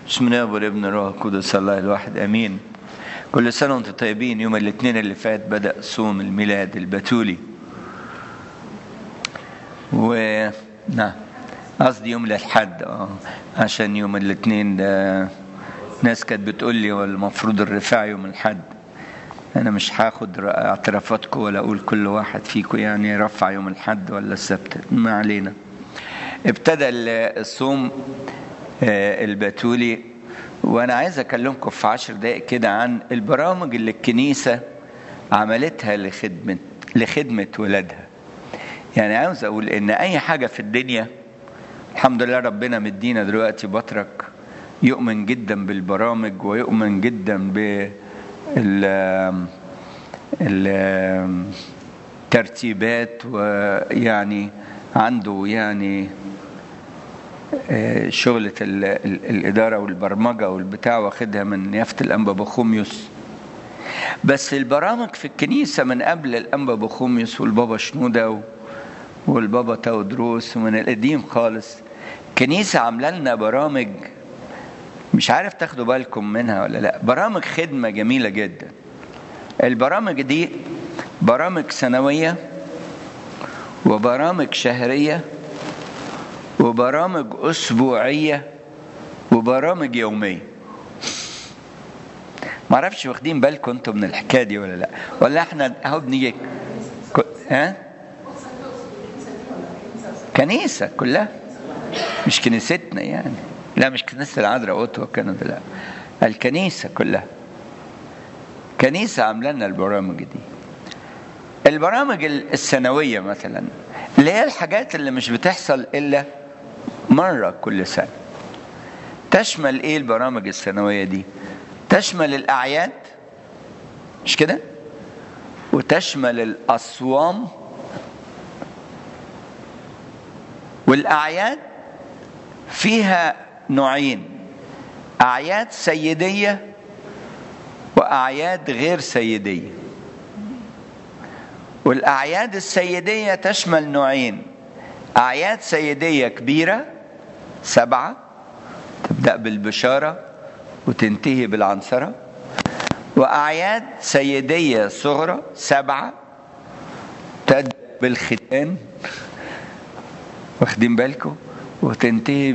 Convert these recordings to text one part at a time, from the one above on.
بسم الله والابن الروح القدس الله الواحد امين كل سنه وانتم طيبين يوم الاثنين اللي فات بدا صوم الميلاد البتولي و نعم قصدي يوم الاحد اه عشان يوم الاثنين ده ناس كانت بتقول لي هو المفروض الرفاع يوم الاحد انا مش هاخد اعترافاتكم ولا اقول كل واحد فيكم يعني رفع يوم الاحد ولا السبت ما علينا ابتدى الصوم البتولي وانا عايز اكلمكم في عشر دقائق كده عن البرامج اللي الكنيسه عملتها لخدمه لخدمه ولادها يعني عاوز اقول ان اي حاجه في الدنيا الحمد لله ربنا مدينا دلوقتي بطرك يؤمن جدا بالبرامج ويؤمن جدا بال الترتيبات ويعني عنده يعني شغلة الإدارة والبرمجة والبتاع واخدها من يافت الأنبا بخوميوس بس البرامج في الكنيسة من قبل الأنبا بخوميوس والبابا شنودة والبابا تودروس ومن القديم خالص كنيسة عاملة لنا برامج مش عارف تاخدوا بالكم منها ولا لا برامج خدمة جميلة جدا البرامج دي برامج سنوية وبرامج شهرية وبرامج أسبوعية وبرامج يومية ما اعرفش واخدين بالكم انتم من الحكايه دي ولا لا ولا احنا اهو بنيجي ها كنيسه كلها مش كنيستنا يعني لا مش كنيسه العذراء اوتوا كندا لا الكنيسه كلها كنيسه عامله لنا البرامج دي البرامج السنويه مثلا اللي هي الحاجات اللي مش بتحصل الا مره كل سنه تشمل ايه البرامج السنويه دي تشمل الاعياد مش كده وتشمل الاصوام والاعياد فيها نوعين اعياد سيديه واعياد غير سيديه والاعياد السيديه تشمل نوعين اعياد سيديه كبيره سبعه تبدا بالبشاره وتنتهي بالعنصره واعياد سيديه صغرى سبعه تبدا بالختان واخدين بالكم وتنتهي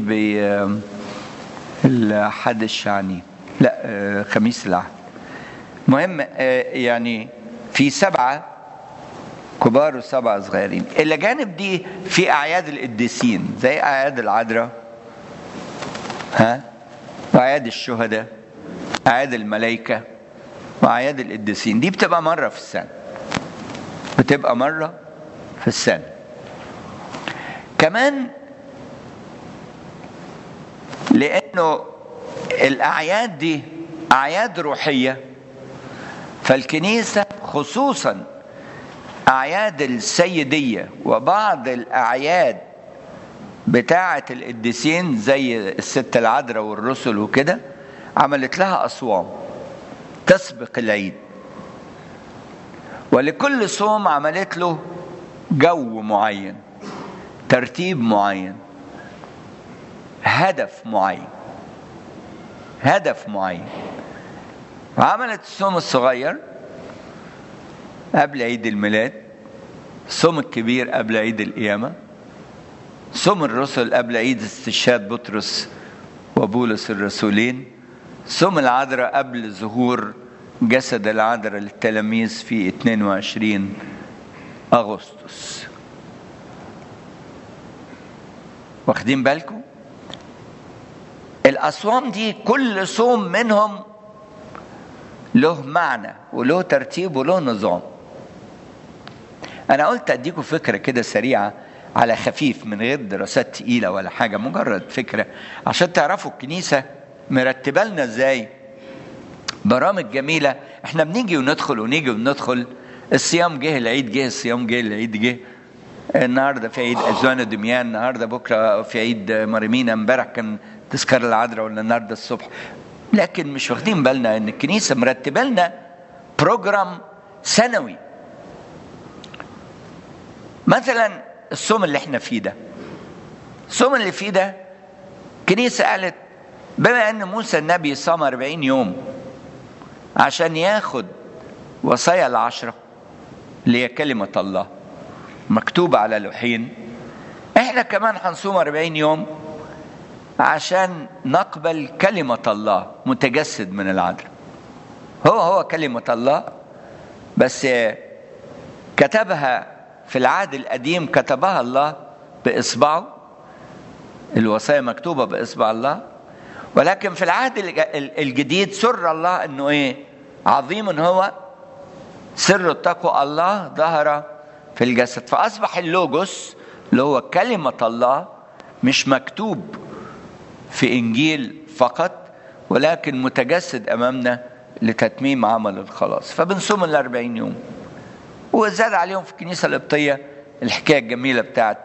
بالحد الشعني لا خميس العهد مهم يعني في سبعه كبار وسبعه صغيرين الى جانب دي في اعياد القديسين زي اعياد العذراء ها واعياد الشهداء اعياد الملائكه واعياد القديسين دي بتبقى مره في السنه بتبقى مره في السنه كمان لانه الاعياد دي اعياد روحيه فالكنيسه خصوصا اعياد السيديه وبعض الاعياد بتاعه القديسين زي الست العذراء والرسل وكده عملت لها اصوام تسبق العيد ولكل صوم عملت له جو معين ترتيب معين هدف معين هدف معين وعملت الصوم الصغير قبل عيد الميلاد الصوم الكبير قبل عيد القيامة صوم الرسل قبل عيد استشهاد بطرس وبولس الرسولين صوم العذراء قبل ظهور جسد العذراء للتلاميذ في 22 أغسطس واخدين بالكم الأصوام دي كل صوم منهم له معنى وله ترتيب وله نظام انا قلت اديكم فكره كده سريعه على خفيف من غير دراسات تقيله ولا حاجه مجرد فكره عشان تعرفوا الكنيسه مرتبه لنا ازاي برامج جميله احنا بنيجي وندخل ونيجي وندخل الصيام جه العيد جه الصيام جه العيد جه النهارده في عيد ازوان دميان النهارده بكره في عيد مريمينا امبارح كان تذكار العذراء ولا النهارده الصبح لكن مش واخدين بالنا ان الكنيسه مرتبه لنا بروجرام سنوي مثلا الصوم اللي احنا فيه ده الصوم اللي فيه ده كنيسه قالت بما ان موسى النبي صام 40 يوم عشان ياخد وصايا العشرة اللي هي كلمة الله مكتوبة على لوحين احنا كمان هنصوم 40 يوم عشان نقبل كلمة الله متجسد من العذراء هو هو كلمة الله بس كتبها في العهد القديم كتبها الله بإصبعه الوصايا مكتوبة بإصبع الله ولكن في العهد الجديد سر الله انه ايه عظيم هو سر التقوى الله ظهر في الجسد فاصبح اللوجوس اللي هو كلمه الله مش مكتوب في انجيل فقط ولكن متجسد امامنا لتتميم عمل الخلاص فبنصوم ال 40 يوم وزاد عليهم في الكنيسه القبطيه الحكايه الجميله بتاعت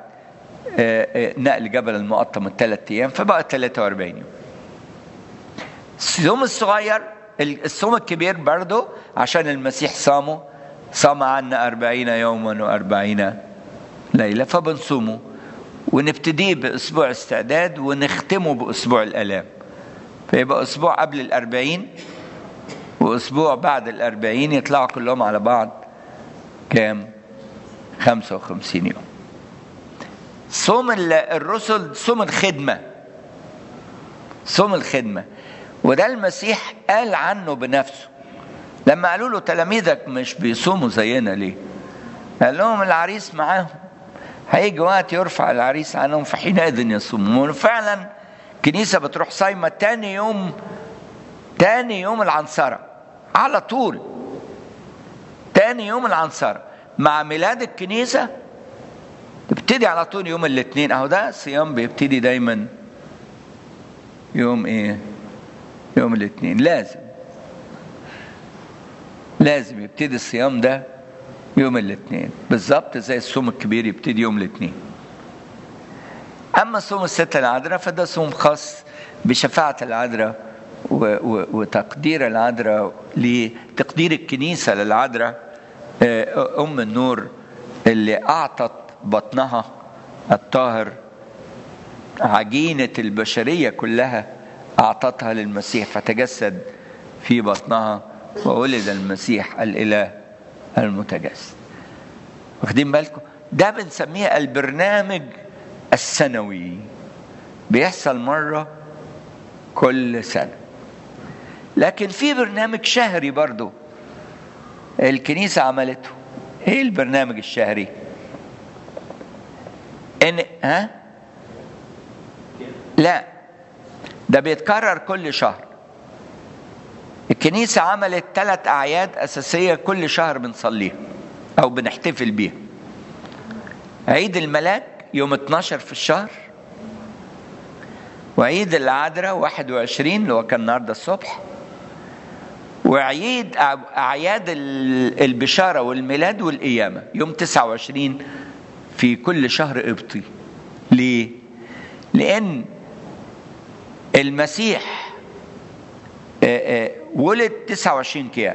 نقل جبل المقطم الثلاث ايام فبقى 43 يوم الصوم الصغير الصوم الكبير برضه عشان المسيح صامه صام عنا أربعين يوما وأربعين ليلة فبنصومه ونبتديه بأسبوع استعداد ونختمه بأسبوع الآلام فيبقى أسبوع قبل الأربعين وأسبوع بعد الأربعين يطلعوا كلهم على بعض كام خمسة وخمسين يوم صوم الرسل صوم الخدمة صوم الخدمة وده المسيح قال عنه بنفسه لما قالوا له تلاميذك مش بيصوموا زينا ليه قال لهم العريس معاهم هيجي وقت يرفع العريس عنهم فحينئذ يصومون فعلا كنيسة بتروح صايمة تاني يوم تاني يوم العنصرة على طول تاني يوم العنصرة مع ميلاد الكنيسة تبتدي على طول يوم الاثنين اهو ده الصيام بيبتدي دايما يوم ايه يوم الاثنين لازم لازم يبتدي الصيام ده يوم الاثنين بالظبط زي الصوم الكبير يبتدي يوم الاثنين اما صوم الستة العذراء فده صوم خاص بشفاعة العذراء وتقدير العذراء لتقدير الكنيسة للعذراء أم النور اللي أعطت بطنها الطاهر عجينة البشرية كلها أعطتها للمسيح فتجسد في بطنها وولد المسيح الإله المتجسد واخدين بالكم ده بنسميه البرنامج السنوي بيحصل مرة كل سنة لكن في برنامج شهري برضو الكنيسة عملته ايه البرنامج الشهري ان ها لا ده بيتكرر كل شهر الكنيسة عملت ثلاث أعياد أساسية كل شهر بنصليها أو بنحتفل بيها عيد الملاك يوم 12 في الشهر وعيد العذراء 21 اللي هو كان النهارده الصبح وعيد أعياد البشارة والميلاد والقيامة يوم 29 في كل شهر قبطي ليه؟ لأن المسيح ولد 29 كياك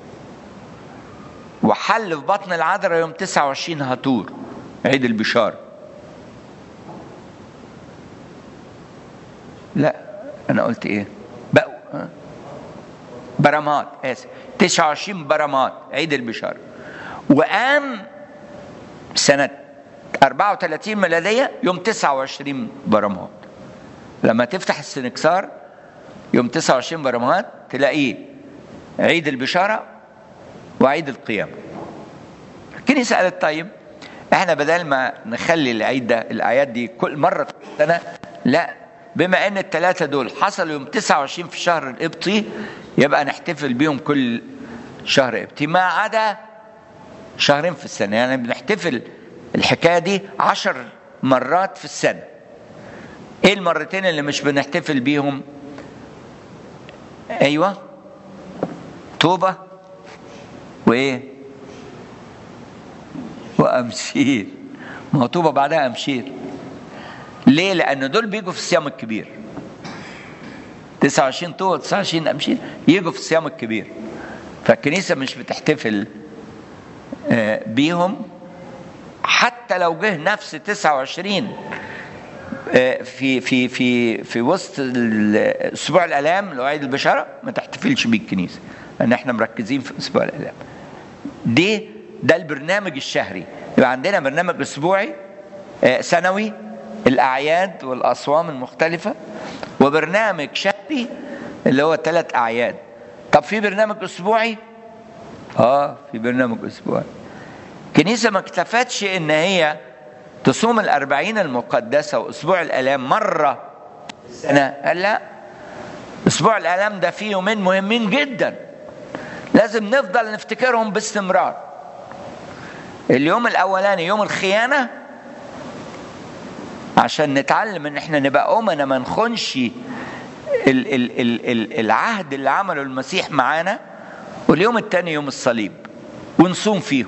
وحل في بطن العذراء يوم 29 هاتور عيد البشارة لا أنا قلت إيه؟ بقوا برامات آسف 29 برامات عيد البشارة وقام سنة 34 ميلادية يوم 29 برامات لما تفتح السنكسار يوم 29 برامات تلاقيه عيد البشارة وعيد القيامة الكنيسة قالت طيب احنا بدل ما نخلي العيد ده الاعياد دي كل مرة في السنة لا بما ان الثلاثة دول حصلوا يوم 29 في الشهر القبطي يبقى نحتفل بيهم كل شهر قبطي ما عدا شهرين في السنة يعني بنحتفل الحكاية دي عشر مرات في السنة ايه المرتين اللي مش بنحتفل بيهم ايوه توبة وايه وامشير ما هو توبة بعدها امشير ليه لان دول بيجوا في الصيام الكبير 29 توبة 29 امشير يجوا في الصيام الكبير فالكنيسة مش بتحتفل بيهم حتى لو جه نفس 29 في في في في وسط اسبوع الالام اللي هو عيد البشاره ما تحتفلش بيه الكنيسه لان احنا مركزين في اسبوع الالام دي ده البرنامج الشهري يبقى عندنا برنامج اسبوعي سنوي الاعياد والاصوام المختلفه وبرنامج شهري اللي هو ثلاث اعياد طب في برنامج اسبوعي اه في برنامج اسبوعي الكنيسه ما اكتفتش ان هي تصوم الأربعين المقدسة وأسبوع الآلام مرة السنة قال لا أسبوع الآلام ده فيه يومين مهمين جدا لازم نفضل نفتكرهم باستمرار اليوم الأولاني يوم الخيانة عشان نتعلم ان احنا نبقى أمنا ما نخونش ال ال ال ال العهد اللي عمله المسيح معانا واليوم الثاني يوم الصليب ونصوم فيهم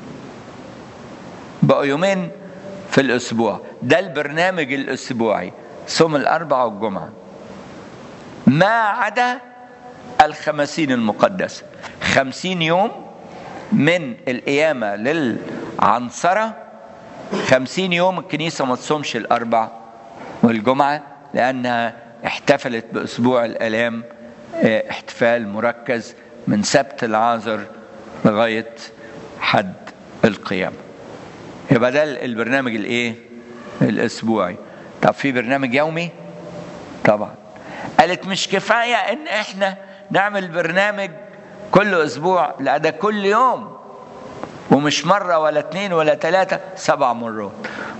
بقوا يومين في الأسبوع ده البرنامج الأسبوعي صوم الأربعة والجمعة ما عدا الخمسين المقدسة خمسين يوم من القيامة للعنصرة خمسين يوم الكنيسة ما تصومش الأربع والجمعة لأنها احتفلت بأسبوع الآلام احتفال مركز من سبت العازر لغاية حد القيامه يبقى ده البرنامج الايه الاسبوعي طب في برنامج يومي طبعا قالت مش كفايه ان احنا نعمل برنامج كل اسبوع لا ده كل يوم ومش مره ولا اتنين ولا تلاته سبع مرات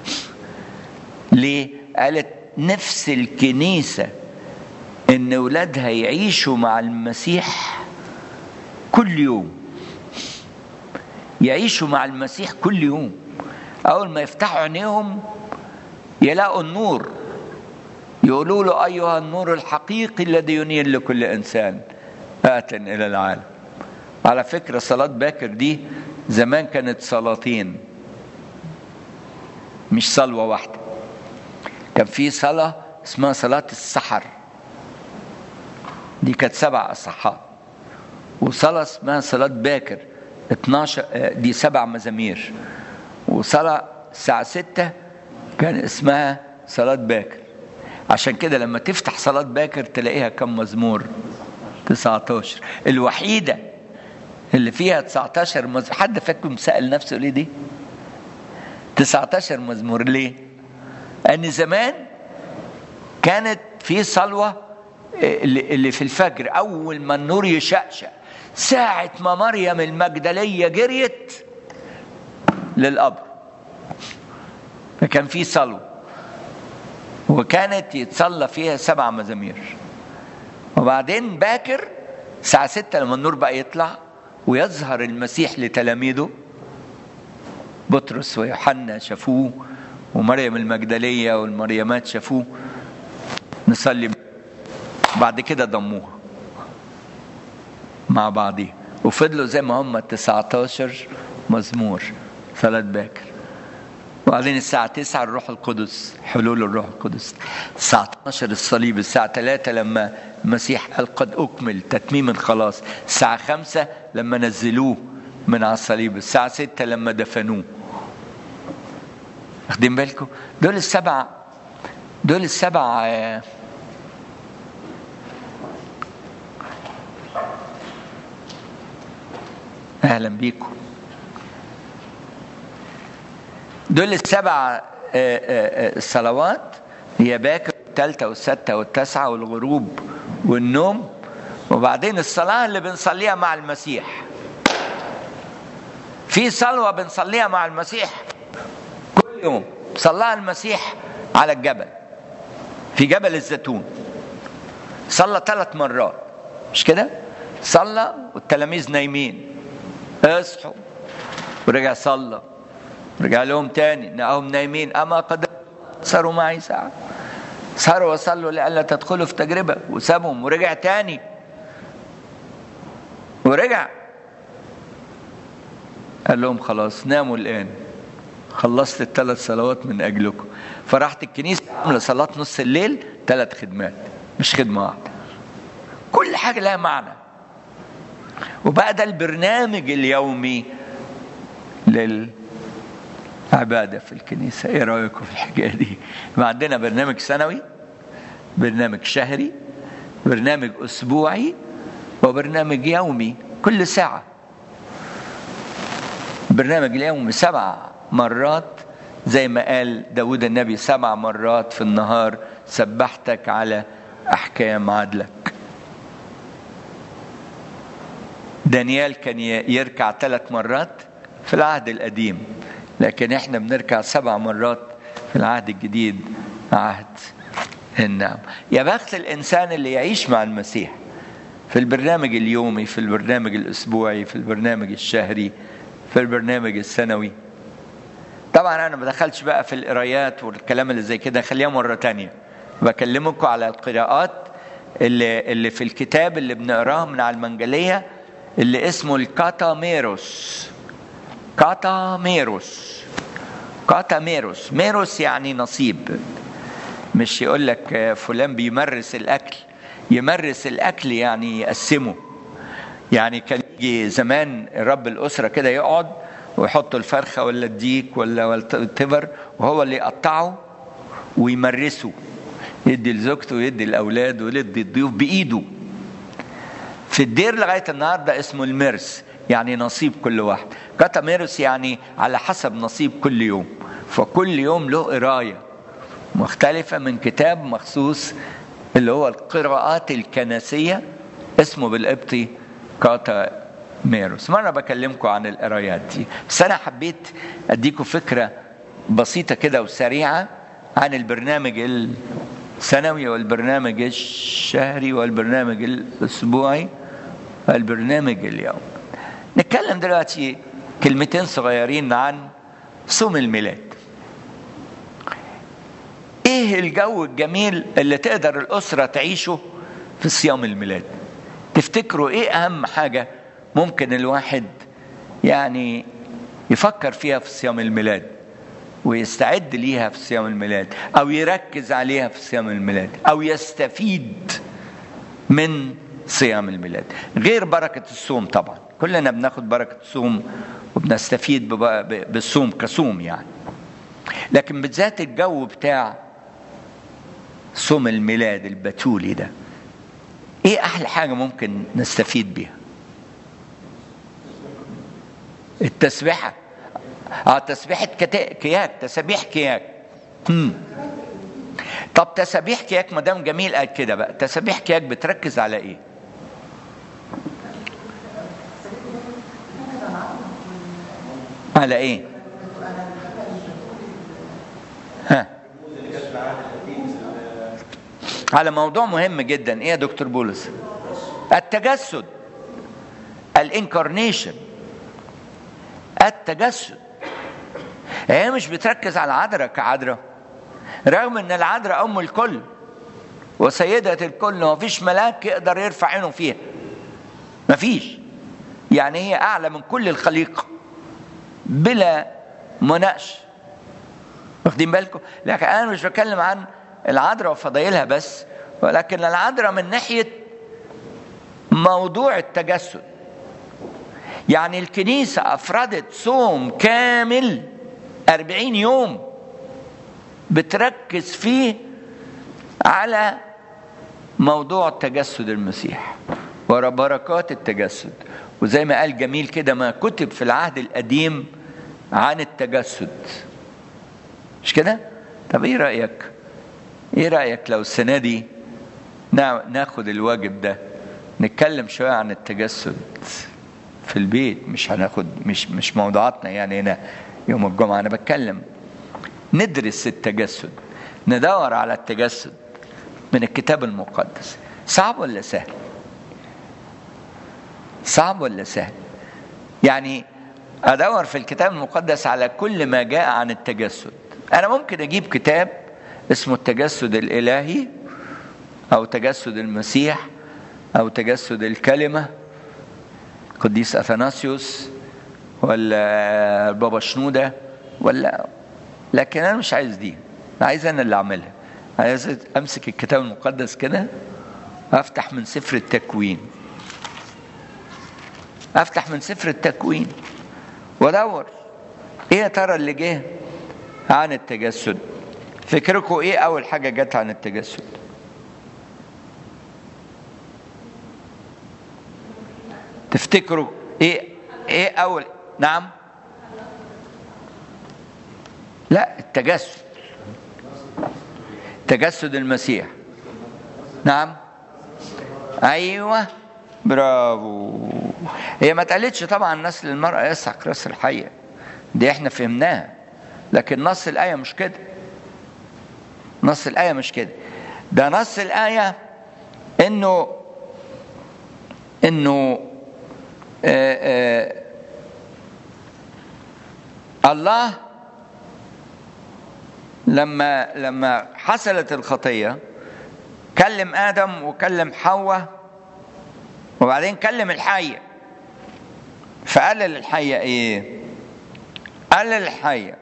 ليه قالت نفس الكنيسه ان ولادها يعيشوا مع المسيح كل يوم يعيشوا مع المسيح كل يوم أول ما يفتحوا عينيهم يلاقوا النور يقولوا له أيها النور الحقيقي الذي ينير لكل إنسان آت إلى العالم على فكرة صلاة باكر دي زمان كانت صلاتين مش صلوة واحدة كان في صلاة اسمها صلاة السحر دي كانت سبع أصحاب وصلاة اسمها صلاة باكر 12 دي سبع مزامير وصلاة الساعة ستة كان اسمها صلاة باكر عشان كده لما تفتح صلاة باكر تلاقيها كم مزمور 19 الوحيدة اللي فيها 19 مزمور حد فاكر سأل نفسه ليه دي 19 مزمور ليه أن زمان كانت في صلوة اللي في الفجر أول ما النور يشقشق ساعة ما مريم المجدلية جريت للقبر فكان في صلوة وكانت يتصلى فيها سبع مزامير وبعدين باكر الساعة ستة لما النور بقى يطلع ويظهر المسيح لتلاميذه بطرس ويوحنا شافوه ومريم المجدلية والمريمات شافوه نصلي بعد كده ضموها مع بعضيها وفضلوا زي ما هم 19 مزمور صلاة باكر وبعدين الساعة 9 الروح القدس حلول الروح القدس الساعة 12 الصليب الساعة 3 لما المسيح قال قد أكمل تتميم الخلاص الساعة 5 لما نزلوه من على الصليب الساعة 6 لما دفنوه واخدين بالكم دول السبع دول السبع اهلا بيكم دول السبع الصلوات هي باكر الثالثة والستة والتاسعة والغروب والنوم وبعدين الصلاة اللي بنصليها مع المسيح في صلوة بنصليها مع المسيح كل يوم صلاها المسيح على الجبل في جبل الزيتون صلى ثلاث مرات مش كده صلى والتلاميذ نايمين اصحوا ورجع صلى رجع لهم تاني لقاهم نايمين اما قد صاروا معي ساعه صاروا وصلوا لئلا تدخلوا في تجربه وسابهم ورجع تاني ورجع قال لهم خلاص ناموا الان خلصت الثلاث صلوات من اجلكم فراحت الكنيسه عامله صلاه نص الليل ثلاث خدمات مش خدمه واحده كل حاجه لها معنى وبقى ده البرنامج اليومي لل عبادة في الكنيسة ايه رأيكم في الحكاية دي يبقى عندنا برنامج سنوي برنامج شهري برنامج أسبوعي وبرنامج يومي كل ساعة برنامج اليومي سبع مرات زي ما قال داود النبي سبع مرات في النهار سبحتك على أحكام عدلك دانيال كان يركع ثلاث مرات في العهد القديم لكن احنا بنركع سبع مرات في العهد الجديد عهد النعم يا بخت الانسان اللي يعيش مع المسيح في البرنامج اليومي في البرنامج الاسبوعي في البرنامج الشهري في البرنامج السنوي طبعا انا ما دخلتش بقى في القرايات والكلام اللي زي كده خليها مره تانية بكلمكم على القراءات اللي اللي في الكتاب اللي بنقراه من على المنجليه اللي اسمه الكاتاميروس كاتاميروس كاتاميروس ميروس يعني نصيب مش يقول لك فلان بيمرس الاكل يمرس الاكل يعني يقسمه يعني كان يجي زمان رب الاسره كده يقعد ويحط الفرخه ولا الديك ولا والتبر وهو اللي يقطعه ويمرسه يدي لزوجته ويدي الاولاد ويدي الضيوف بايده في الدير لغايه النهارده اسمه المرس يعني نصيب كل واحد كاتاميروس يعني على حسب نصيب كل يوم فكل يوم له قرايه مختلفه من كتاب مخصوص اللي هو القراءات الكنسيه اسمه بالقبطي كاتا ميروس مرة بكلمكم عن القرايات دي بس أنا حبيت أديكم فكرة بسيطة كده وسريعة عن البرنامج السنوي والبرنامج الشهري والبرنامج الأسبوعي والبرنامج اليومي نتكلم دلوقتي كلمتين صغيرين عن صوم الميلاد ايه الجو الجميل اللي تقدر الأسرة تعيشه في صيام الميلاد تفتكروا ايه أهم حاجة ممكن الواحد يعني يفكر فيها في صيام الميلاد ويستعد ليها في صيام الميلاد او يركز عليها في صيام الميلاد او يستفيد من صيام الميلاد غير بركة الصوم طبعا كلنا بناخد بركة الصوم وبنستفيد بالصوم كصوم يعني لكن بالذات الجو بتاع صوم الميلاد البتولي ده ايه احلى حاجة ممكن نستفيد بيها التسبيحة اه تسبيحة كياك تسابيح كياك مم. طب تسابيح كياك ما دام جميل قال كده بقى تسابيح كياك بتركز على ايه؟ على ايه؟ ها على موضوع مهم جدا ايه يا دكتور بولس؟ التجسد الانكارنيشن التجسد هي مش بتركز على العذراء كعذراء رغم ان العذراء ام الكل وسيدة الكل ما فيش ملاك يقدر يرفع عينه فيها ما فيش يعني هي اعلى من كل الخليقة بلا مناقش واخدين بالكم لكن انا مش بتكلم عن العذراء وفضايلها بس ولكن العذراء من ناحية موضوع التجسد يعني الكنيسة أفردت صوم كامل أربعين يوم بتركز فيه على موضوع تجسد المسيح وبركات التجسد وزي ما قال جميل كده ما كتب في العهد القديم عن التجسد مش كده؟ طب ايه رأيك؟ ايه رأيك لو السنة دي ناخد الواجب ده نتكلم شوية عن التجسد في البيت مش هناخد مش مش موضوعاتنا يعني هنا يوم الجمعة أنا بتكلم ندرس التجسد ندور على التجسد من الكتاب المقدس صعب ولا سهل؟ صعب ولا سهل؟ يعني أدور في الكتاب المقدس على كل ما جاء عن التجسد أنا ممكن أجيب كتاب اسمه التجسد الإلهي أو تجسد المسيح أو تجسد الكلمة قديس اثناسيوس ولا البابا شنوده ولا لكن انا مش عايز دي عايز انا اللي اعملها عايز امسك الكتاب المقدس كده افتح من سفر التكوين افتح من سفر التكوين وادور ايه يا ترى اللي جه عن التجسد فكركم ايه اول حاجه جت عن التجسد تفتكروا ايه ايه اول نعم لا التجسد تجسد المسيح نعم ايوه برافو هي ما اتقالتش طبعا نسل المرأة يسحق راس الحية دي احنا فهمناها لكن نص الآية مش كده نص الآية مش كده ده نص الآية انه انه آآ آآ الله لما لما حصلت الخطيه كلم ادم وكلم حواء وبعدين كلم الحيه فقال للحيه ايه قال للحيه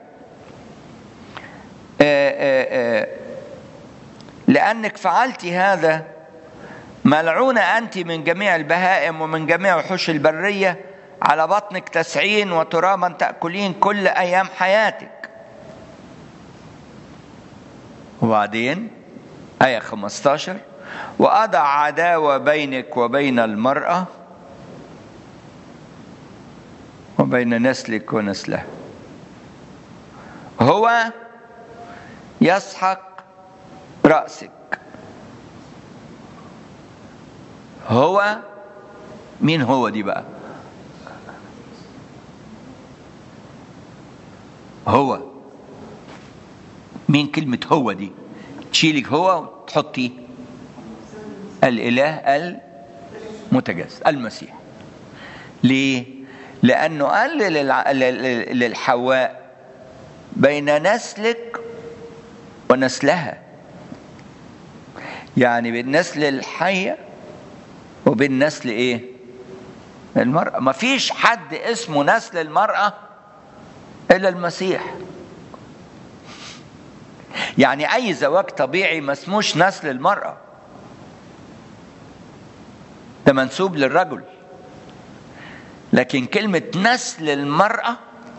آآ آآ لانك فعلت هذا ملعونة أنت من جميع البهائم ومن جميع وحوش البرية على بطنك تسعين وترابا تأكلين كل أيام حياتك وبعدين آية 15 وأضع عداوة بينك وبين المرأة وبين نسلك ونسلها هو يسحق رأسك هو مين هو دي بقى هو مين كلمة هو دي تشيلك هو وتحطي الإله المتجسد المسيح ليه؟ لأنه قال للع... للحواء بين نسلك ونسلها يعني بالنسل الحيه وبين نسل ايه المرأة ما فيش حد اسمه نسل المرأة إلا المسيح يعني أي زواج طبيعي ما اسموش نسل المرأة ده منسوب للرجل لكن كلمة نسل المرأة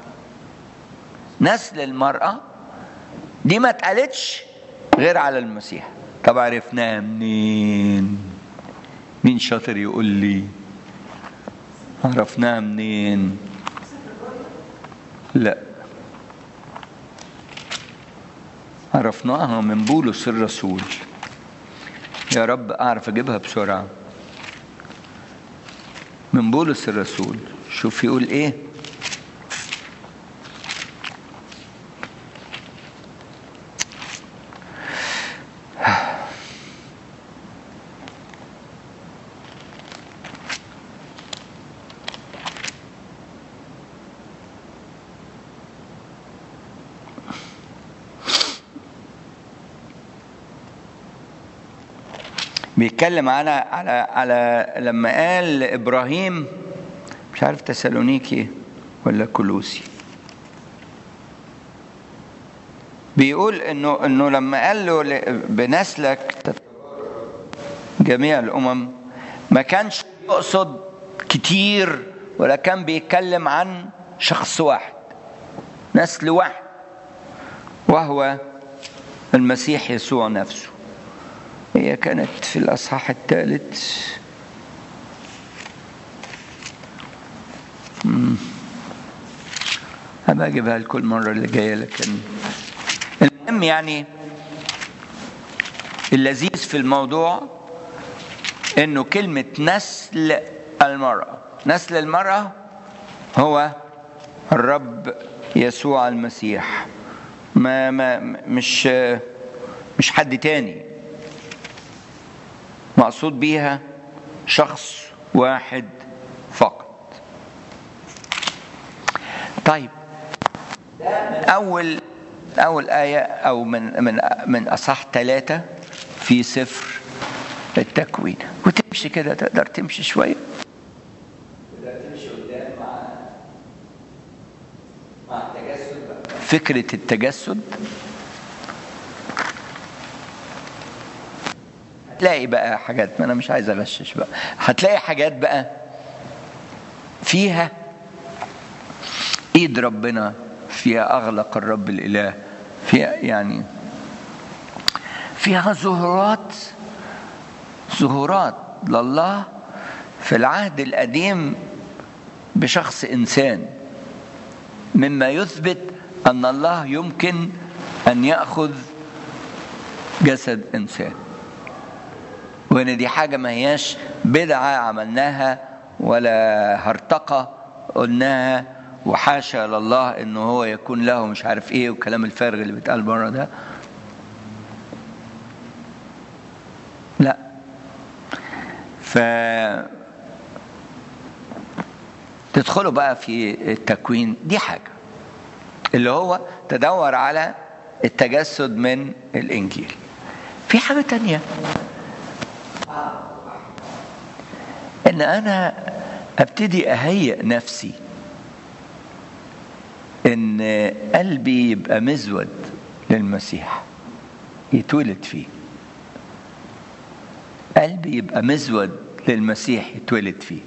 نسل المرأة دي ما اتقالتش غير على المسيح طب عرفناها منين مين شاطر يقول لي عرفناها منين لا عرفناها من بولس الرسول يا رب اعرف اجيبها بسرعه من بولس الرسول شوف يقول ايه بيتكلم على على على لما قال ابراهيم مش عارف تسالونيكي ولا كلوسي بيقول انه انه لما قال له بنسلك جميع الامم ما كانش يقصد كتير ولا كان بيتكلم عن شخص واحد نسل واحد وهو المسيح يسوع نفسه هي كانت في الأصحاح الثالث هبقى أجيبها لكم المرة اللي جاية لكن المهم يعني اللذيذ في الموضوع إنه كلمة نسل المرأة نسل المرأة هو الرب يسوع المسيح ما ما مش مش حد تاني مقصود بيها شخص واحد فقط طيب أول أول آية أو من من من أصح ثلاثة في سفر التكوين وتمشي كده تقدر تمشي شوية تقدر تمشي قدام مع مع التجسد فكرة التجسد هتلاقي بقى حاجات ما انا مش عايز اغشش بقى هتلاقي حاجات بقى فيها ايد ربنا فيها اغلق الرب الاله فيها يعني فيها ظهورات ظهورات لله في العهد القديم بشخص انسان مما يثبت ان الله يمكن ان ياخذ جسد انسان وان دي حاجه ما هياش بدعه عملناها ولا هرطقه قلناها وحاشا لله انه هو يكون له مش عارف ايه والكلام الفارغ اللي بيتقال بره ده لا ف تدخلوا بقى في التكوين دي حاجة اللي هو تدور على التجسد من الإنجيل في حاجة تانية إن أنا أبتدي أهيئ نفسي إن قلبي يبقى مزود للمسيح يتولد فيه قلبي يبقى مزود للمسيح يتولد فيه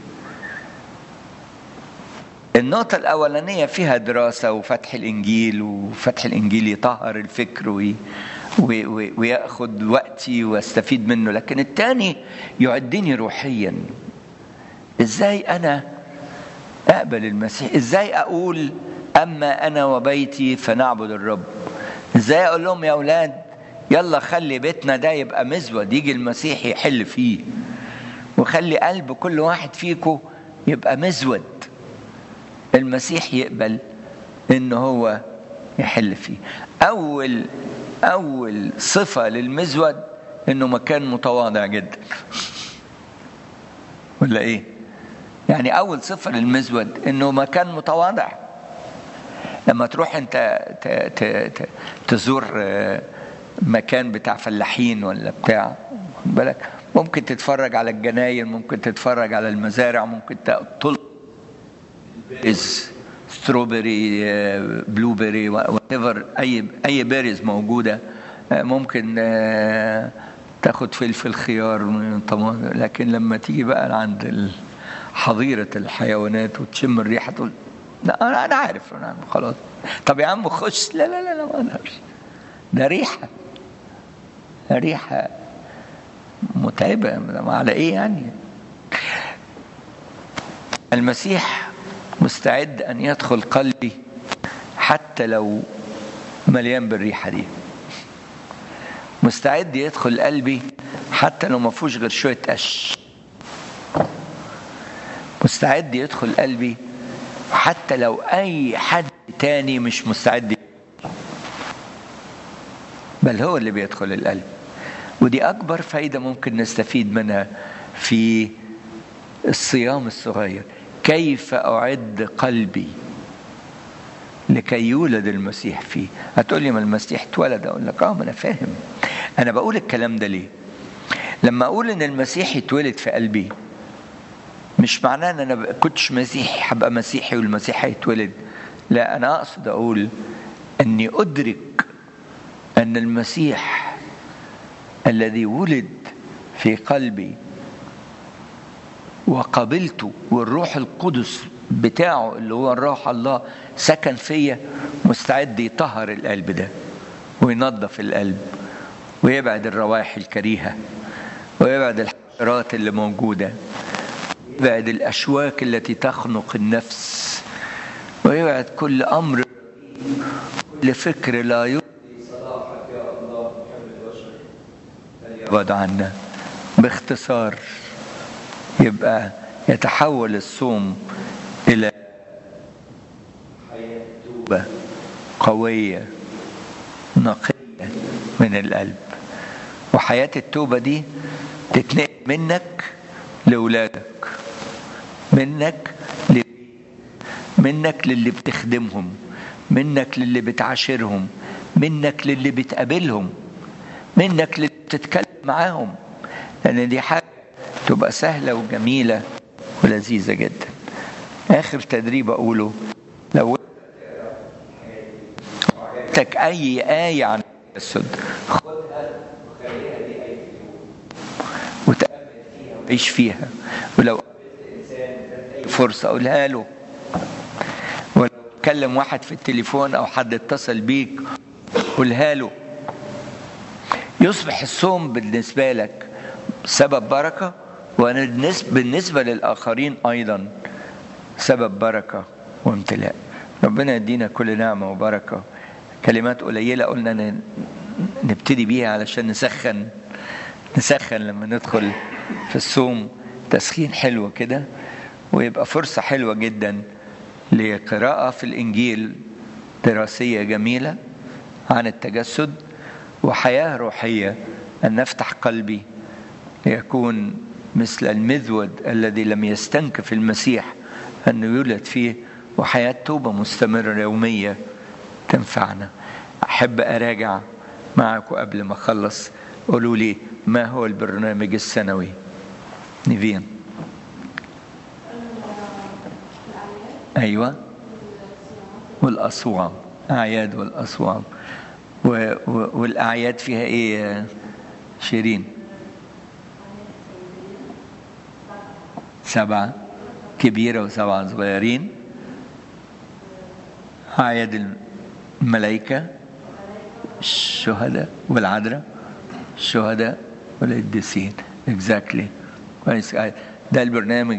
النقطة الأولانية فيها دراسة وفتح الإنجيل وفتح الإنجيل يطهر الفكر وي وي وي وياخد وقتي واستفيد منه لكن الثاني يعدني روحيا ازاي انا اقبل المسيح ازاي اقول اما انا وبيتي فنعبد الرب ازاي اقول لهم يا اولاد يلا خلي بيتنا ده يبقى مزود يجي المسيح يحل فيه وخلي قلب كل واحد فيكم يبقى مزود المسيح يقبل ان هو يحل فيه اول اول صفه للمزود انه مكان متواضع جدا ولا ايه يعني اول صفه للمزود انه مكان متواضع لما تروح انت ت ت ت تزور مكان بتاع فلاحين ولا بتاع بالك ممكن تتفرج على الجناين ممكن تتفرج على المزارع ممكن تطل بيريز ستروبري بلو بيري وات اي اي بيريز موجوده ممكن تاخد فلفل خيار طبعا لكن لما تيجي بقى عند حظيره الحيوانات وتشم الريحه تقول لا انا عارف انا خلاص طب يا عم خش لا لا لا, لا ما اقدرش ده ريحه ريحه متعبه على ايه يعني المسيح مستعد ان يدخل قلبي حتى لو مليان بالريحه دي مستعد يدخل قلبي حتى لو ما فيهوش غير شويه قش مستعد يدخل قلبي حتى لو اي حد تاني مش مستعد بل هو اللي بيدخل القلب ودي اكبر فايده ممكن نستفيد منها في الصيام الصغير كيف اعد قلبي لكي يولد المسيح فيه هتقول لي ما المسيح اتولد اقول لك اه ما انا فاهم انا بقول الكلام ده ليه لما اقول ان المسيح يتولد في قلبي مش معناه ان انا كنتش مسيحي هبقى مسيحي والمسيح هيتولد لا انا اقصد اقول اني ادرك ان المسيح الذي ولد في قلبي وقبلته والروح القدس بتاعه اللي هو الروح الله سكن فيا مستعد يطهر القلب ده وينظف القلب ويبعد الروائح الكريهه ويبعد الحشرات اللي موجوده ويبعد الاشواك التي تخنق النفس ويبعد كل امر كل فكر لا يرضي صلاحك يا الله محب البشر فليبعد عنا باختصار يبقى يتحول الصوم الى حياه توبه قويه نقيه من القلب وحياه التوبه دي تتنقل منك لاولادك منك ل... منك للي بتخدمهم منك للي بتعاشرهم منك للي بتقابلهم منك للي بتتكلم معاهم لان دي حاجه تبقى سهله وجميله ولذيذه جدا اخر تدريب اقوله لو تك اي ايه عن التجسد خدها وخليها دي ايه وتامل فيها وعيش فيها ولو فرصة أقولها له ولو تكلم واحد في التليفون أو حد اتصل بيك قولها له يصبح الصوم بالنسبة لك سبب بركة وبالنسبة للآخرين أيضا سبب بركة وامتلاء ربنا يدينا كل نعمة وبركة كلمات قليلة قلنا نبتدي بيها علشان نسخن نسخن لما ندخل في الصوم تسخين حلو كده ويبقى فرصة حلوة جدا لقراءة في الإنجيل دراسية جميلة عن التجسد وحياة روحية أن نفتح قلبي ليكون مثل المذود الذي لم يستنكف المسيح أنه يولد فيه وحياة توبة مستمرة يومية تنفعنا أحب أراجع معكم قبل ما أخلص قولوا لي ما هو البرنامج السنوي نيفين أيوة والأصوام أعياد والأصوام و... و... والأعياد فيها إيه شيرين سبعة كبيرة وسبعة صغيرين أعياد الملائكة الشهداء والعذراء الشهداء والقديسين اكزاكتلي كويس ده البرنامج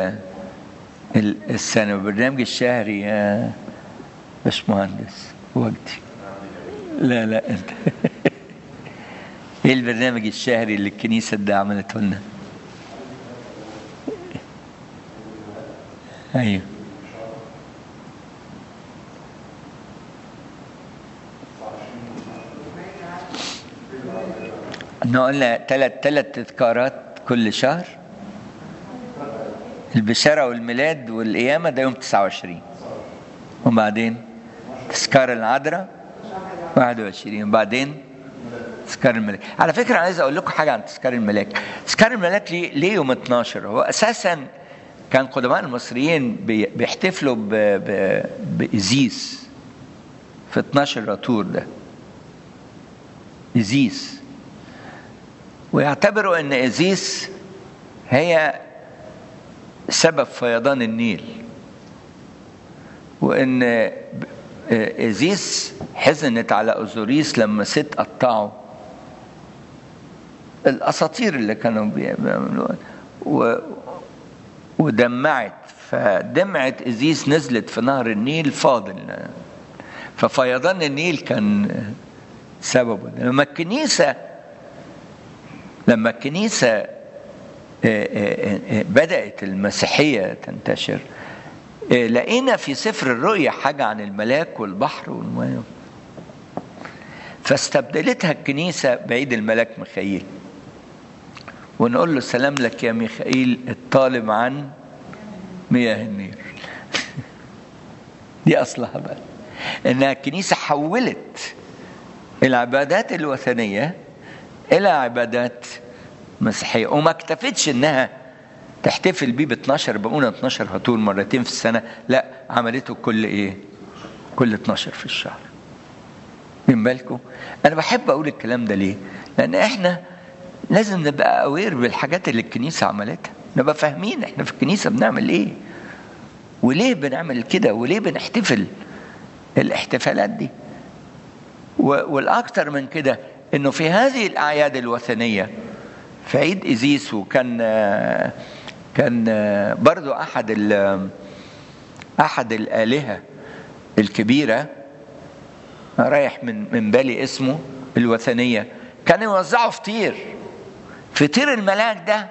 السنوي البرنامج الشهري يا باشمهندس وقتي لا لا انت ايه البرنامج الشهري اللي الكنيسه ده عملته لنا ايوه احنا قلنا ثلاث ثلاث تذكارات كل شهر البشارة والميلاد والقيامة ده يوم 29 وبعدين تذكار العذراء 21 وبعدين تذكار الملاك على فكرة عايز أقول لكم حاجة عن تذكار الملاك تذكار الملاك ليه, ليه يوم 12 هو أساسا كان قدماء المصريين بيحتفلوا بإزيس في 12 راتور ده إزيس ويعتبروا ان ازيس هي سبب فيضان النيل وان ازيس حزنت على اوزوريس لما ست قطعوا الاساطير اللي كانوا بيعملوها و... ودمعت فدمعة ازيس نزلت في نهر النيل فاضل ففيضان النيل كان سببه لما الكنيسه لما الكنيسة بدأت المسيحية تنتشر لقينا في سفر الرؤيا حاجة عن الملاك والبحر والماء فاستبدلتها الكنيسة بعيد الملاك ميخائيل ونقول له سلام لك يا ميخائيل الطالب عن مياه النير دي أصلها بقى إنها الكنيسة حولت العبادات الوثنية الى عبادات مسيحيه وما اكتفتش انها تحتفل بيه ب 12 بقونا 12 هطول مرتين في السنه لا عملته كل ايه؟ كل 12 في الشهر. من بالكم؟ انا بحب اقول الكلام ده ليه؟ لان احنا لازم نبقى اوير بالحاجات اللي الكنيسه عملتها، نبقى فاهمين احنا في الكنيسه بنعمل ايه؟ وليه بنعمل كده؟ وليه بنحتفل الاحتفالات دي؟ والاكثر من كده انه في هذه الاعياد الوثنيه في عيد ازيس وكان كان برضو احد احد الالهه الكبيره رايح من من بالي اسمه الوثنيه كانوا يوزعوا فطير فطير الملاك ده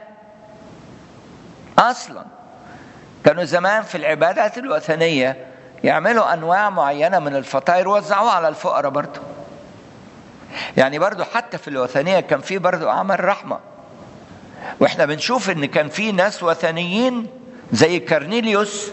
اصلا كانوا زمان في العبادات الوثنيه يعملوا انواع معينه من الفطاير ووزعوها على الفقراء برضه يعني برضو حتى في الوثنية كان في برضو عمل رحمة واحنا بنشوف ان كان في ناس وثنيين زي كارنيليوس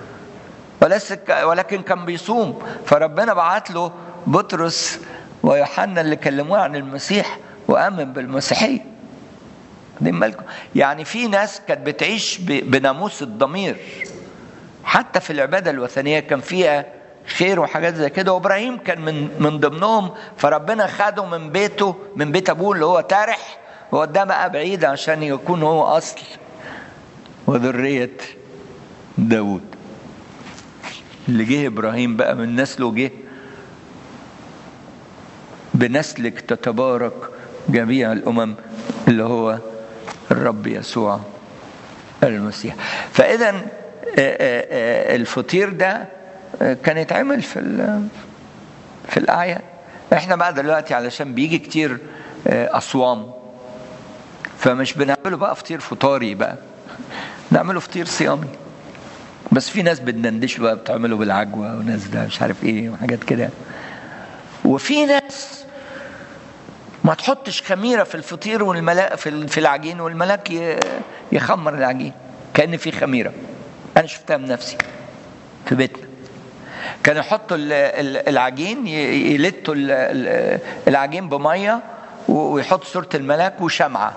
ولكن كان بيصوم فربنا بعت له بطرس ويوحنا اللي كلموه عن المسيح وامن بالمسيحيه واخدين بالكم يعني في ناس كانت بتعيش بناموس الضمير حتى في العباده الوثنيه كان فيها خير وحاجات زي كده وابراهيم كان من من ضمنهم فربنا خده من بيته من بيت ابوه اللي هو تارح ووداه بقى بعيد عشان يكون هو اصل وذريه داود اللي جه ابراهيم بقى من نسله جه بنسلك تتبارك جميع الامم اللي هو الرب يسوع المسيح فاذا الفطير ده كان يتعمل في في الاعياد احنا بقى دلوقتي علشان بيجي كتير اصوام فمش بنعمله بقى فطير فطاري بقى نعمله فطير صيامي بس في ناس بتدندش بقى بتعمله بالعجوه وناس ده مش عارف ايه وحاجات كده وفي ناس ما تحطش خميره في الفطير والملاك في في العجين والملاك يخمر العجين كان في خميره انا شفتها بنفسي في بيتنا كانوا يحطوا العجين يلتوا العجين بميه ويحطوا صوره الملاك وشمعه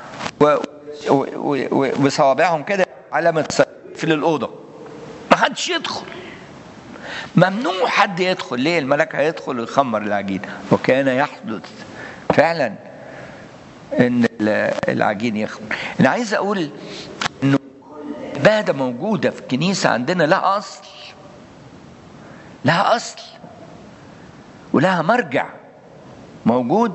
وصوابعهم كده علامه في الاوضه ما حدش يدخل ممنوع حد يدخل ليه الملاك هيدخل ويخمر العجين وكان يحدث فعلا ان العجين يخمر انا عايز اقول انه عباده موجوده في الكنيسه عندنا لها اصل لها اصل ولها مرجع موجود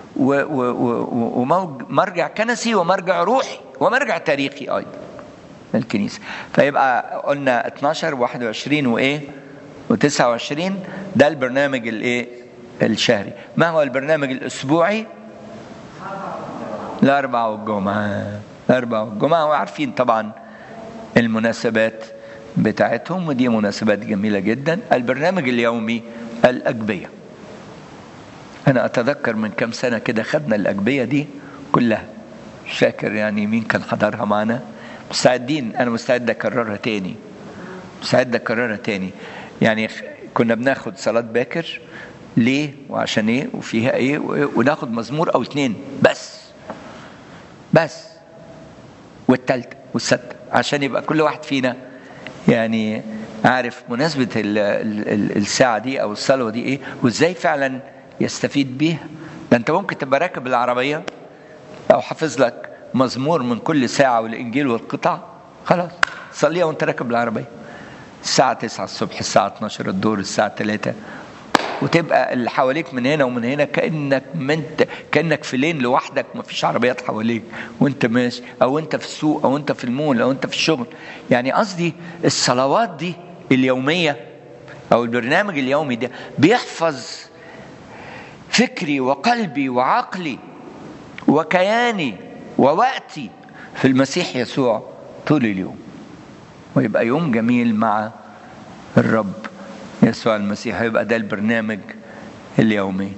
ومرجع كنسي ومرجع روحي ومرجع تاريخي ايضا الكنيسه فيبقى قلنا 12 21 وايه و29 ده البرنامج الايه الشهري ما هو البرنامج الاسبوعي الاربعاء والجمعه الاربعاء والجمعه وعارفين طبعا المناسبات بتاعتهم ودي مناسبات جميله جدا البرنامج اليومي الاجبيه انا اتذكر من كم سنه كده خدنا الاجبيه دي كلها مش فاكر يعني مين كان حضرها معنا مستعدين انا مستعد اكررها تاني مستعد اكررها تاني يعني كنا بناخد صلاه باكر ليه وعشان ايه وفيها ايه وناخد مزمور او اتنين بس بس والتالتة والستة عشان يبقى كل واحد فينا يعني عارف مناسبة ال ال الساعة دي أو الصلوة دي إيه وإزاي فعلا يستفيد بيها ده أنت ممكن تبقى راكب العربية أو حافظ لك مزمور من كل ساعة والإنجيل والقطع خلاص صليها وأنت راكب العربية الساعة 9 الصبح الساعة 12 الظهر الساعة 3 وتبقى اللي حواليك من هنا ومن هنا كانك منت كانك في لين لوحدك ما فيش عربيات حواليك وانت ماشي او انت في السوق او انت في المول او انت في الشغل يعني قصدي الصلوات دي اليوميه او البرنامج اليومي ده بيحفظ فكري وقلبي وعقلي وكياني ووقتي في المسيح يسوع طول اليوم ويبقى يوم جميل مع الرب يسوع المسيح يبقى ده البرنامج اليومي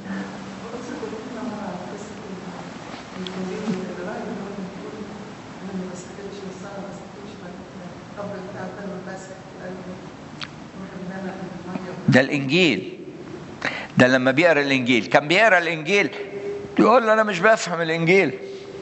ده الانجيل ده لما بيقرا الانجيل كان بيقرا الانجيل يقول له انا مش بفهم الانجيل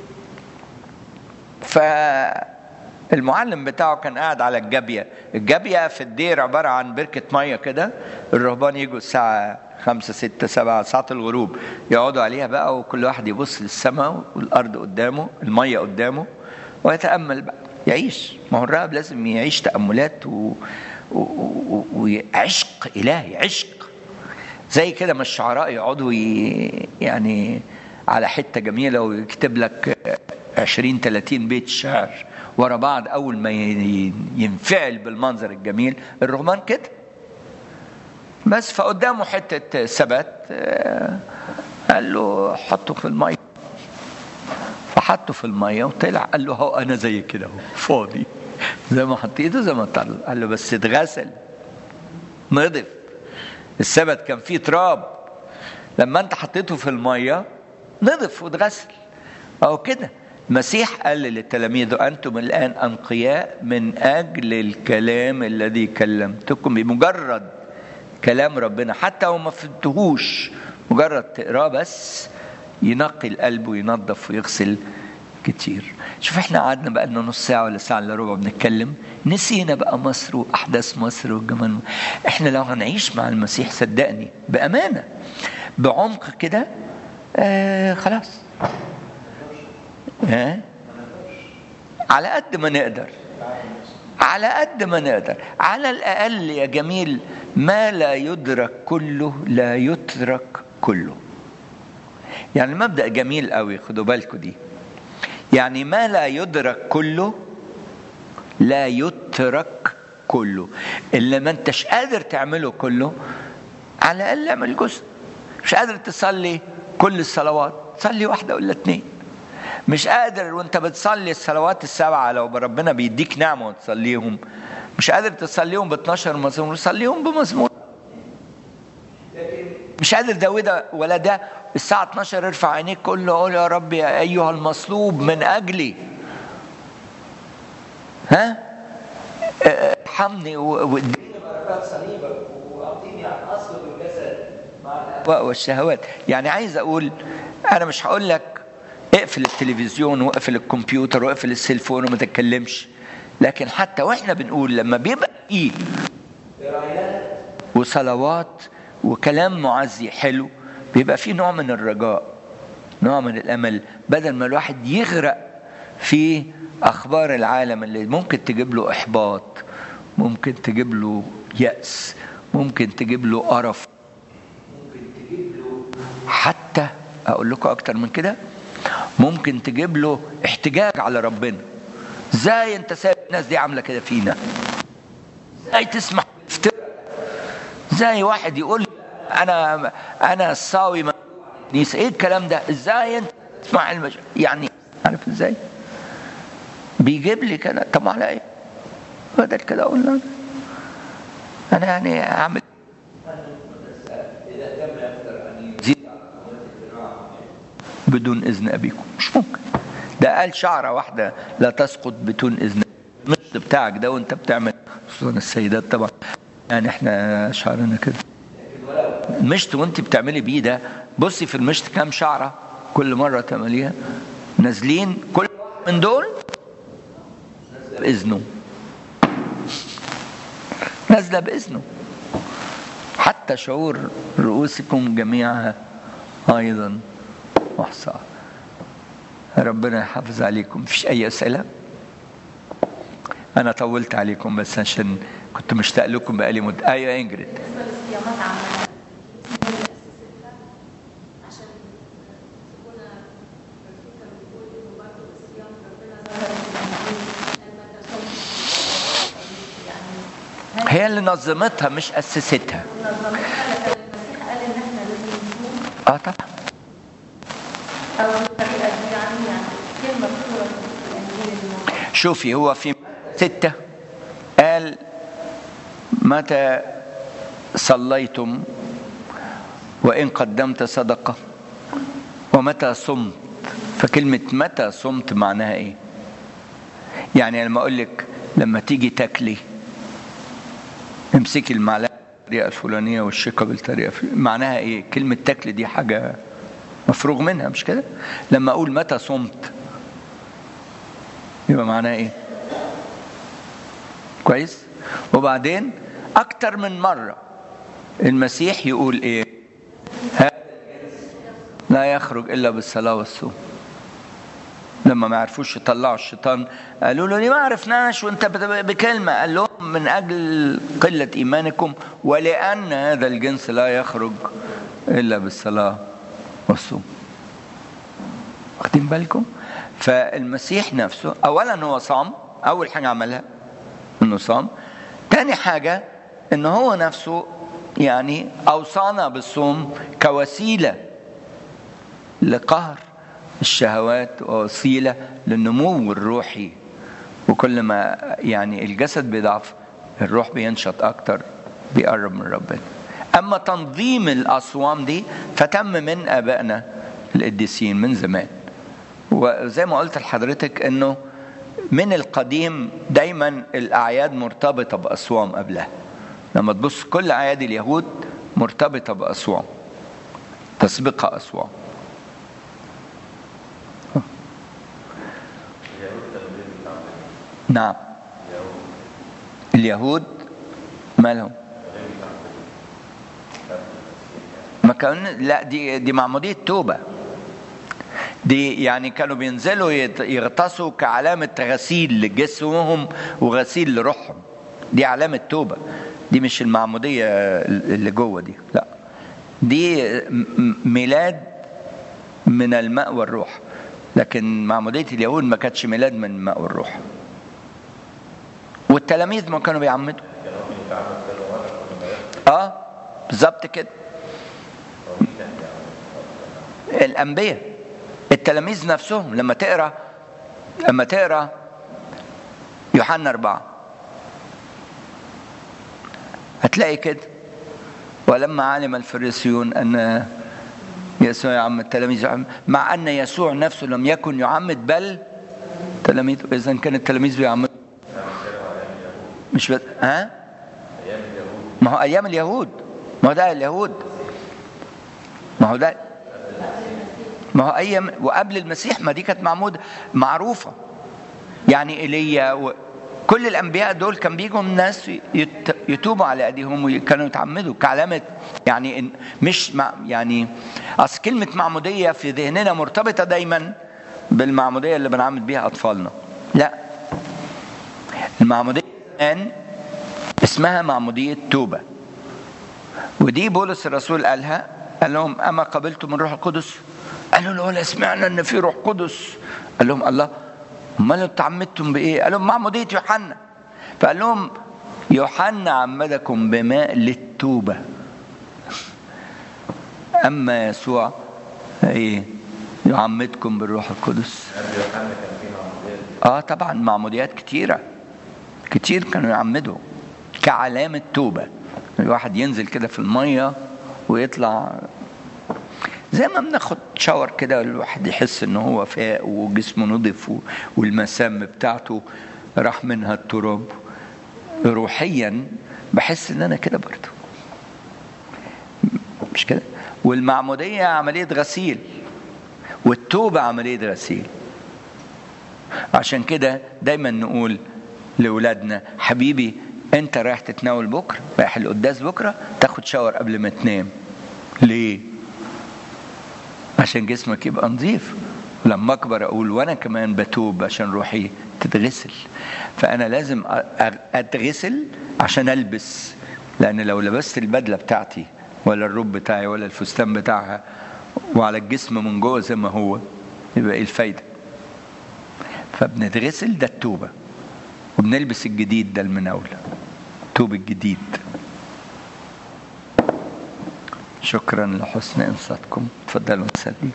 ف المعلم بتاعه كان قاعد على الجابية الجابية في الدير عبارة عن بركة مية كده الرهبان يجوا الساعة خمسة ستة سبعة ساعة الغروب يقعدوا عليها بقى وكل واحد يبص للسماء والأرض قدامه المية قدامه ويتأمل بقى يعيش ما هو الراهب لازم يعيش تأملات و... و... وعشق إلهي عشق زي كده ما الشعراء يقعدوا ي... يعني على حتة جميلة ويكتب لك 20 30 بيت شعر ورا بعض اول ما ينفعل بالمنظر الجميل الرهبان كده بس فقدامه حته ثبات قال له حطه في الميه فحطه في الميه وطلع قال له هو انا زي كده اهو فاضي زي ما حطيته زي ما طلع قال له بس اتغسل نضف الثبت كان فيه تراب لما انت حطيته في الميه نضف واتغسل اهو كده المسيح قال للتلاميذ أنتم الآن أنقياء من أجل الكلام الذي كلمتكم بمجرد كلام ربنا حتى لو ما فهمتهوش مجرد تقراه بس ينقي القلب وينظف ويغسل كتير شوف احنا قعدنا بقى لنا نص ساعه ولا ساعه الا ربع بنتكلم نسينا بقى مصر واحداث مصر والجمال احنا لو هنعيش مع المسيح صدقني بامانه بعمق كده آه خلاص ها على قد ما نقدر على قد ما نقدر على الأقل يا جميل ما لا يدرك كله لا يترك كله يعني المبدأ جميل قوي خدوا بالكم دي يعني ما لا يدرك كله لا يترك كله اللي ما انتش قادر تعمله كله على الاقل اعمل جزء مش قادر تصلي كل الصلوات صلي واحده ولا اتنين مش قادر وانت بتصلي الصلوات السبعه لو ربنا بيديك نعمه وتصليهم مش قادر تصليهم ب 12 مزمور صليهم بمزمور مش قادر ده وده ولا ده الساعة 12 ارفع عينيك قول له قول يا رب يا أيها المصلوب من أجلي ها ارحمني واديني بركات صليبك واعطيني عن اصل الجسد مع الاهواء والشهوات يعني عايز اقول انا مش هقول لك اقفل التلفزيون واقفل الكمبيوتر واقفل السيلفون وما تتكلمش لكن حتى واحنا بنقول لما بيبقى فيه وصلوات وكلام معزي حلو بيبقى فيه نوع من الرجاء نوع من الامل بدل ما الواحد يغرق في اخبار العالم اللي ممكن تجيب له احباط ممكن تجيب له ياس ممكن تجيب له قرف ممكن تجيب له حتى اقول لكم اكتر من كده ممكن تجيب له احتجاج على ربنا ازاي انت سايب الناس دي عامله كده فينا ازاي تسمح ازاي واحد يقول انا انا الصاوي كنيسه ايه الكلام ده ازاي انت تسمع المج... يعني عارف ازاي بيجيب لي كده طب على ايه بدل كده اقول له انا يعني اعمل بدون اذن ابيكم مش ممكن ده قال شعره واحده لا تسقط بدون اذن المشط بتاعك ده وانت بتعمل خصوصا السيدات طبعا يعني احنا شعرنا كده المشط وانت بتعملي بيه ده بصي في المشط كام شعره كل مره تعمليها نازلين كل من دول باذنه نازله باذنه حتى شعور رؤوسكم جميعها ايضا محصى ربنا يحافظ عليكم مفيش اي اسئله انا طولت عليكم بس عشان كنت مشتاق لكم بقالي مد ايوه انجريد هي اللي نظمتها مش اسستها اه طبعا شوفي هو في ستة قال متى صليتم وإن قدمت صدقة ومتى صمت فكلمة متى صمت معناها إيه يعني لما أقول لك لما تيجي تاكلي امسكي المعلقة بالطريقة الفلانية والشقة بالطريقة معناها إيه كلمة تاكلي دي حاجة مفروغ منها مش كده لما أقول متى صمت يبقى معناها إيه كويس وبعدين اكتر من مره المسيح يقول ايه هذا لا يخرج الا بالصلاه والصوم لما ما عرفوش يطلعوا الشيطان قالوا له ليه ما عرفناش وانت بكلمه قال لهم من اجل قله ايمانكم ولان هذا الجنس لا يخرج الا بالصلاه والصوم واخدين بالكم فالمسيح نفسه اولا هو صام اول حاجه عملها انه صام تاني حاجة ان هو نفسه يعني اوصانا بالصوم كوسيلة لقهر الشهوات ووسيلة للنمو الروحي وكل ما يعني الجسد بيضعف الروح بينشط اكتر بيقرب من ربنا اما تنظيم الاصوام دي فتم من ابائنا القديسين من زمان وزي ما قلت لحضرتك انه من القديم دايما الاعياد مرتبطه باصوام قبلها لما تبص كل اعياد اليهود مرتبطه باصوام تسبقها اصوام نعم اليهود مالهم ما كان لا دي دي معموديه توبه دي يعني كانوا بينزلوا يغطسوا كعلامة غسيل لجسمهم وغسيل لروحهم دي علامة توبة دي مش المعمودية اللي جوه دي لا دي ميلاد من الماء والروح لكن معمودية اليهود ما كانتش ميلاد من الماء والروح والتلاميذ ما كانوا بيعمدوا اه بالظبط كده الانبياء التلاميذ نفسهم لما تقرا لما تقرا يوحنا أربعة هتلاقي كده ولما علم الفريسيون أن يسوع يعمد التلاميذ يعمد مع أن يسوع نفسه لم يكن يعمد بل تلاميذه إذا كان التلاميذ بيعمدوا مش بس ها ما هو أيام اليهود ما هو ده اليهود ما هو ده ما هو أيام وقبل المسيح ما دي كانت معمودة معروفة يعني ايليا و... كل الانبياء دول كان بيجوا الناس يت... يتوبوا على ايديهم وكانوا يتعمدوا كعلامه يعني إن مش مع يعني اصل كلمه معموديه في ذهننا مرتبطه دايما بالمعموديه اللي بنعمد بيها اطفالنا لا المعموديه الان اسمها معموديه توبه ودي بولس الرسول قالها قال لهم اما قبلتم من روح القدس قالوا له ولا سمعنا ان في روح قدس قال لهم الله امال اتعمدتم بايه؟ قال لهم معموديه يوحنا فقال لهم يوحنا عمدكم بماء للتوبه اما يسوع ايه؟ يعمدكم بالروح القدس اه طبعا معموديات كتيره كتير كانوا يعمدوا كعلامه توبه الواحد ينزل كده في الميه ويطلع زي ما بناخد شاور كده الواحد يحس ان هو فاق وجسمه نضف والمسام بتاعته راح منها التراب روحيا بحس ان انا كده برضه مش كده والمعمودية عملية غسيل والتوبة عملية غسيل عشان كده دايما نقول لأولادنا حبيبي انت رايح تتناول بكرة رايح القداس بكرة تاخد شاور قبل ما تنام ليه عشان جسمك يبقى نظيف ولما اكبر اقول وانا كمان بتوب عشان روحي تتغسل فانا لازم اتغسل عشان البس لان لو لبست البدله بتاعتي ولا الروب بتاعي ولا الفستان بتاعها وعلى الجسم من جوه زي ما هو يبقى ايه الفايده فبنتغسل ده التوبه وبنلبس الجديد ده المناوله توب الجديد شكرا لحسن انصاتكم تفضلوا نصلي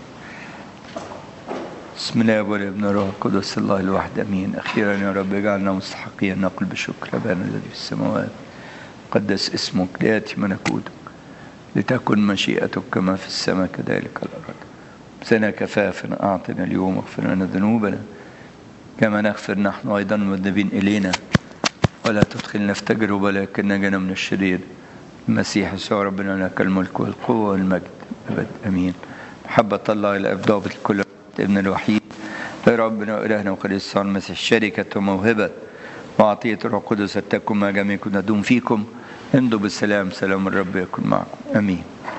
بسم الله والابن والروح القدس الله الواحد امين اخيرا يا رب اجعلنا مستحقين نقل بشكر ابانا الذي في السماوات قدس اسمك لياتي ملكوتك لتكن مشيئتك كما في السماء كذلك على الارض سنا كفافنا اعطنا اليوم واغفر لنا ذنوبنا كما نغفر نحن ايضا المذنبين الينا ولا تدخلنا في تجربه لكن نجنا من الشرير المسيح يسوع ربنا لك الملك والقوة والمجد أبد أمين محبة الله إلى أفضل الكل ابن الوحيد ربنا وإلهنا وقدس المسيح الشركة وموهبة وعطية الروح القدس تكن مع جميعكم ندوم فيكم امضوا بالسلام سلام الرب يكن معكم أمين